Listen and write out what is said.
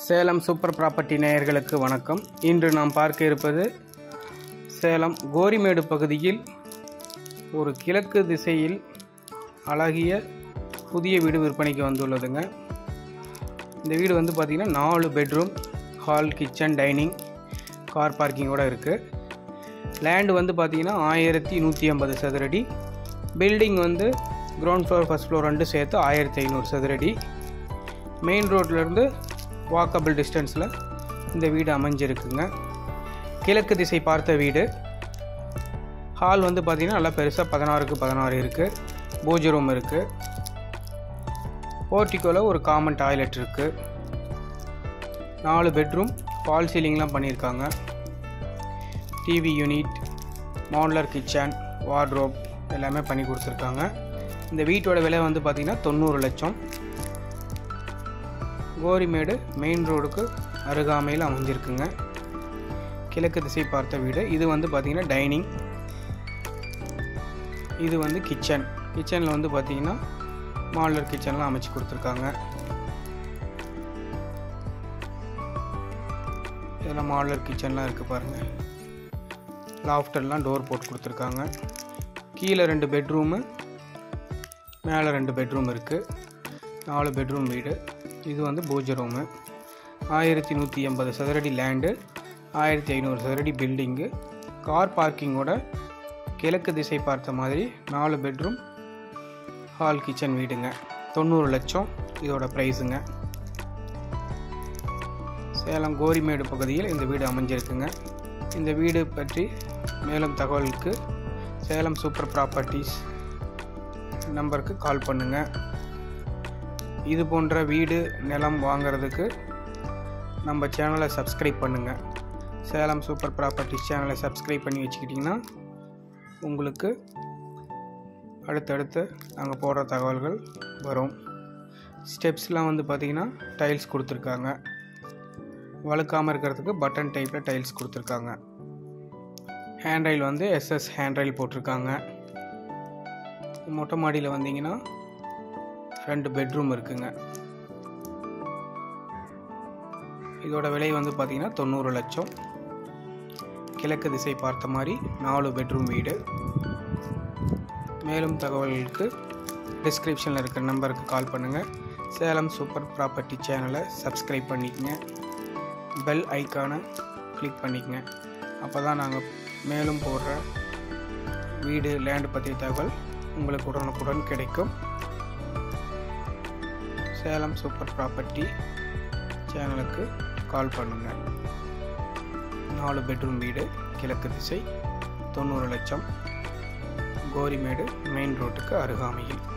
Salem super property நேயர்களுக்கு வணக்கம் இன்று நாம் பார்க்க இருப்பது சேலம் கோரிமேடு பகுதியில் ஒரு கிழக்கு திசையில் அழகிய புதிய வீடு விற்பனைக்கு வந்துள்ளதுங்க இந்த வீடு வந்து பார்த்திங்கன்னா நாலு bedroom hall kitchen dining car பார்க்கிங்கோடு இருக்குது லேண்டு வந்து பார்த்திங்கன்னா ஆயிரத்தி நூற்றி ஐம்பது சதுரடி பில்டிங் வந்து கிரவுண்ட் ஃப்ளோர் ஃபஸ்ட் ஃப்ளோர் ரெண்டு சேர்த்து ஆயிரத்தி ஐநூறு சதுரடி மெயின் ரோட்லேருந்து வாக்கபிள் டிஸ்டன்ஸில் இந்த வீடு அமைஞ்சிருக்குங்க கிழக்கு திசை பார்த்த வீடு ஹால் வந்து பார்த்திங்கன்னா நல்லா பெருசாக பதினாறுக்கு பதினாறு இருக்குது பூஜை ரூம் இருக்குது போர்ட்டிக்கோவில் ஒரு காமன் டாய்லெட் இருக்குது நாலு பெட்ரூம் ஃபால் சீலிங்லாம் பண்ணியிருக்காங்க TV unit modular kitchen wardrobe எல்லாமே பண்ணி கொடுத்துருக்காங்க இந்த வீட்டோட விலை வந்து பார்த்திங்கன்னா தொண்ணூறு லட்சம் கோரிமேடு மெயின் ரோடுக்கு அருகாமையில் அமைஞ்சிருக்குங்க கிழக்கு திசை பார்த்த வீடு இது வந்து பார்த்திங்கன்னா டைனிங் இது வந்து கிச்சன் கிச்சனில் வந்து பார்த்திங்கன்னா மாடுலர் கிச்சன்லாம் அமைச்சு கொடுத்துருக்காங்க இதெல்லாம் மாடுலர் கிச்சன்லாம் இருக்குது பாருங்கள் லாஃப்டர்லாம் டோர் போட்டு கொடுத்துருக்காங்க கீழே ரெண்டு பெட்ரூமு மேலே ரெண்டு பெட்ரூம் இருக்குது நாலு பெட்ரூம் வீடு இது வந்து பூஜை ரூமு ஆயிரத்தி நூற்றி எண்பது சதுரடி லேண்டு ஆயிரத்தி ஐநூறு சதுரடி பில்டிங்கு கார் பார்க்கிங்கோட கிழக்கு திசை பார்த்த மாதிரி நாலு பெட்ரூம் ஹால் கிச்சன் வீடுங்க தொண்ணூறு லட்சம் இதோட ப்ரைஸுங்க சேலம் கோரிமேடு பகுதியில் இந்த வீடு அமைஞ்சிருக்குங்க இந்த வீடு பற்றி மேலும் தகவலுக்கு சேலம் சூப்பர் ப்ராப்பர்ட்டிஸ் நம்பருக்கு கால் பண்ணுங்கள் இது போன்ற வீடு நிலம் வாங்கிறதுக்கு நம்ம சேனலை சப்ஸ்கிரைப் பண்ணுங்கள் சேலம் சூப்பர் ப்ராப்பர்ட்டிஸ் சேனலை சப்ஸ்கிரைப் பண்ணி வச்சுக்கிட்டிங்கன்னா உங்களுக்கு அடுத்தடுத்து நாங்கள் போடுற தகவல்கள் வரும் ஸ்டெப்ஸ்லாம் வந்து பார்த்திங்கன்னா டைல்ஸ் கொடுத்துருக்காங்க வழுக்காமல் இருக்கிறதுக்கு பட்டன் டைப்பில் டைல்ஸ் கொடுத்துருக்காங்க ஹேண்ட் ரயில் வந்து எஸ்எஸ் ஹேண்ட் ரயில் போட்டிருக்காங்க மொட்டை மாடியில் வந்தீங்கன்னா ரெண்டு பெட்ரூம் இருக்குங்க இதோட விலை வந்து பார்த்திங்கன்னா தொண்ணூறு லட்சம் கிழக்கு திசை பார்த்த மாதிரி நாலு பெட்ரூம் வீடு மேலும் தகவல்களுக்கு டிஸ்கிரிப்ஷனில் இருக்கிற நம்பருக்கு கால் பண்ணுங்கள் சேலம் சூப்பர் ப்ராப்பர்ட்டி சேனலை சப்ஸ்கிரைப் பண்ணிக்கங்க பெல் ஐக்கானை கிளிக் பண்ணிக்கங்க அப்போ தான் நாங்கள் மேலும் போடுற வீடு லேண்டு பற்றிய தகவல் உங்களுக்கு உடனுக்குடன் கிடைக்கும் சேலம் சூப்பர் ப்ராப்பர்ட்டி சேனலுக்கு கால் பண்ணுங்கள் நாலு பெட்ரூம் வீடு கிழக்கு திசை தொண்ணூறு லட்சம் கோரிமேடு மெயின் ரோட்டுக்கு அருகாமையில்